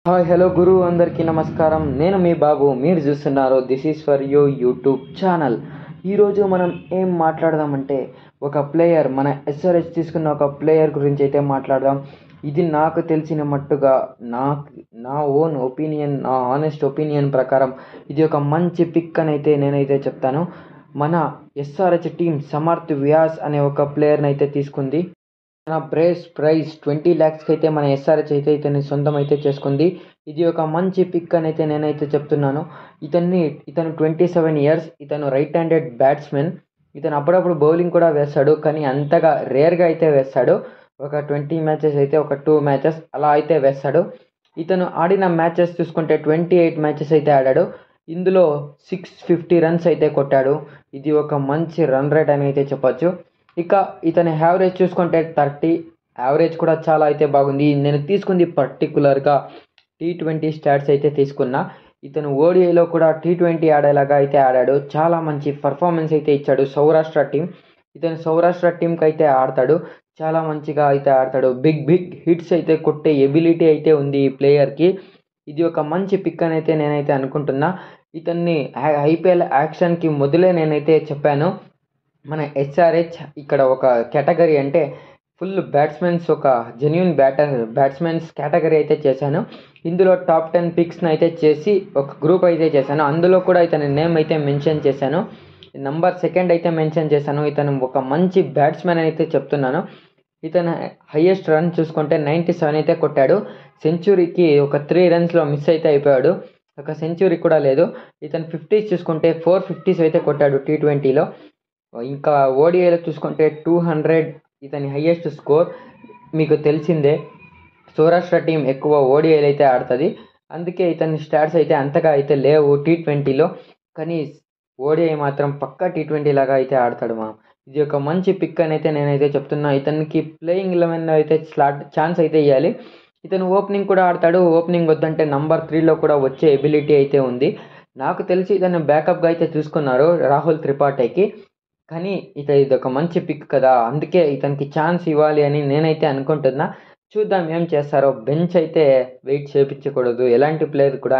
hi hello గురు అందరికీ నమస్కారం నేను మీ బాబు మీరు చూస్తున్నారు this is for you YouTube channel ఈరోజు మనం ఏం మాట్లాడదామంటే ఒక ప్లేయర్ మన ఎస్ఆర్హెచ్ తీసుకున్న ఒక ప్లేయర్ గురించి అయితే మాట్లాడదాం ఇది నాకు తెలిసిన మట్టుగా నాకు నా ఓన్ ఒపీనియన్ నా ఆనెస్ట్ ఒపీనియన్ ప్రకారం ఇది ఒక మంచి పిక్ అని అయితే నేనైతే చెప్తాను మన ఎస్ఆర్హెచ్ టీం సమర్థ్ వ్యాస్ అనే ఒక ప్లేయర్ని అయితే తీసుకుంది మన బ్రేస్ ప్రైస్ ట్వంటీ ల్యాక్స్కి అయితే మన ఎస్ఆర్హెచ్ అయితే ఇతన్ని సొంతం అయితే చేసుకుంది ఇది ఒక మంచి పిక్ అని అయితే నేనైతే చెప్తున్నాను ఇతన్ని ఇతను ట్వంటీ సెవెన్ ఇయర్స్ ఇతను రైట్ హ్యాండెడ్ బ్యాట్స్మెన్ ఇతను అప్పుడప్పుడు బౌలింగ్ కూడా వేస్తాడు కానీ అంతగా రేర్గా అయితే వేస్తాడు ఒక ట్వంటీ మ్యాచెస్ అయితే ఒక టూ మ్యాచెస్ అలా అయితే వేస్తాడు ఇతను ఆడిన మ్యాచెస్ చూసుకుంటే ట్వంటీ ఎయిట్ మ్యాచెస్ అయితే ఆడాడు ఇందులో సిక్స్ ఫిఫ్టీ రన్స్ అయితే కొట్టాడు ఇది ఒక మంచి రన్ రేట్ అని అయితే చెప్పొచ్చు ఇక ఇతని యావరేజ్ చూసుకుంటే థర్టీ యావరేజ్ కూడా చాలా అయితే బాగుంది నేను తీసుకుంది పర్టికులర్గా టీ ట్వంటీ స్టాట్స్ అయితే తీసుకున్నా ఇతను ఓడిఐలో కూడా టీ ట్వంటీ ఆడేలాగా అయితే ఆడాడు చాలా మంచి పర్ఫార్మెన్స్ అయితే ఇచ్చాడు సౌరాష్ట్ర టీం ఇతను సౌరాష్ట్ర టీంకి అయితే ఆడతాడు చాలా మంచిగా అయితే ఆడతాడు బిగ్ బిగ్ హిట్స్ అయితే కొట్టే ఎబిలిటీ అయితే ఉంది ఈ ప్లేయర్కి ఇది ఒక మంచి పిక్ అని అయితే నేనైతే అనుకుంటున్నా ఇతన్ని ఐపీఎల్ యాక్షన్కి మొదలే నేనైతే చెప్పాను మన ఎస్ఆర్హెచ్ ఇక్కడ ఒక కేటగిరీ అంటే ఫుల్ బ్యాట్స్మెన్స్ ఒక జెన్యున్ బ్యాటర్ బ్యాట్స్మెన్స్ కేటగిరీ అయితే చేశాను ఇందులో టాప్ టెన్ పిక్స్ని అయితే చేసి ఒక గ్రూప్ అయితే చేశాను అందులో కూడా ఇతని నేమ్ అయితే మెన్షన్ చేశాను నంబర్ సెకండ్ అయితే మెన్షన్ చేశాను ఇతను ఒక మంచి బ్యాట్స్మెన్ అయితే చెప్తున్నాను ఇతను హయ్యెస్ట్ రన్ చూసుకుంటే నైంటీ సెవెన్ అయితే కొట్టాడు సెంచురీకి ఒక త్రీ రన్స్లో మిస్ అయితే అయిపోయాడు ఒక సెంచురీ కూడా లేదు ఇతను ఫిఫ్టీస్ చూసుకుంటే ఫోర్ ఫిఫ్టీస్ అయితే కొట్టాడు టీ ట్వంటీలో ఇంకా ఓడిఐలో చూసుకుంటే టూ హండ్రెడ్ ఇతని హయ్యెస్ట్ స్కోర్ మీకు తెలిసిందే సౌరాష్ట్ర టీం ఎక్కువ ఓడిఐలు అయితే ఆడుతుంది అందుకే ఇతని స్టాట్స్ అయితే అంతగా అయితే లేవు టీ ట్వంటీలో కానీ ఓడిఐ మాత్రం పక్కా టీ ట్వంటీ లాగా అయితే ఆడతాడు మనం ఇది ఒక మంచి పిక్ అని అయితే నేనైతే చెప్తున్నా ఇతనికి ప్లేయింగ్ ఎలెవెన్లో అయితే స్లాట్ ఛాన్స్ అయితే ఇవ్వాలి ఇతను ఓపెనింగ్ కూడా ఆడతాడు ఓపెనింగ్ వద్దంటే నంబర్ త్రీలో కూడా వచ్చే ఎబిలిటీ అయితే ఉంది నాకు తెలిసి ఇతను బ్యాకప్గా అయితే చూసుకున్నారు రాహుల్ త్రిపాఠికి కానీ ఇత ఇది ఒక మంచి పిక్ కదా అందుకే ఇతనికి ఛాన్స్ ఇవ్వాలి అని నేనైతే అనుకుంటున్నా చూద్దాం ఏం చేస్తారో బెంచ్ అయితే వెయిట్ చేయించకూడదు ఎలాంటి ప్లేయర్ కూడా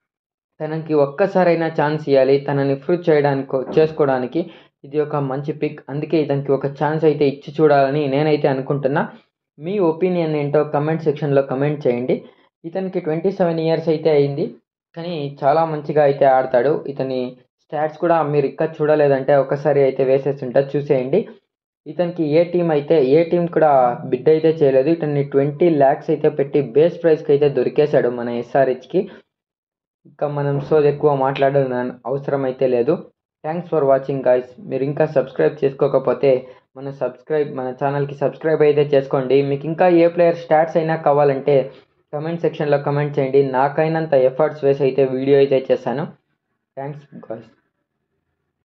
తనకి ఒక్కసారైనా ఛాన్స్ ఇవ్వాలి తనని ప్రూవ్ చేయడానికి చేసుకోవడానికి ఇది ఒక మంచి పిక్ అందుకే ఇతనికి ఒక ఛాన్స్ అయితే ఇచ్చి చూడాలని నేనైతే అనుకుంటున్నా మీ ఒపీనియన్ ఏంటో కమెంట్ సెక్షన్లో కమెంట్ చేయండి ఇతనికి ట్వంటీ సెవెన్ ఇయర్స్ అయితే అయింది కానీ చాలా మంచిగా అయితే ఆడతాడు ఇతని స్టాట్స్ కూడా మీరు ఇక్కడ చూడలేదంటే ఒకసారి అయితే వేసేస్తుంటా చూసేయండి ఇతనికి ఏ టీం అయితే ఏ టీం కూడా బిడ్ అయితే చేయలేదు ఇతన్ని ట్వంటీ ల్యాక్స్ అయితే పెట్టి బేస్ ప్రైస్కి అయితే దొరికేశాడు మన ఎస్ఆర్హెచ్కి ఇంకా మనం సో ఎక్కువ మాట్లాడడం అవసరం అయితే లేదు థ్యాంక్స్ ఫర్ వాచింగ్ గాయస్ మీరు ఇంకా సబ్స్క్రైబ్ చేసుకోకపోతే మన సబ్స్క్రైబ్ మన ఛానల్కి సబ్స్క్రైబ్ అయితే చేసుకోండి మీకు ఇంకా ఏ ప్లేయర్ స్టాట్స్ అయినా కావాలంటే కమెంట్ సెక్షన్లో కమెంట్ చేయండి నాకైనంత ఎఫర్ట్స్ వేసి అయితే వీడియో అయితే చేశాను థ్యాంక్స్ గాయస్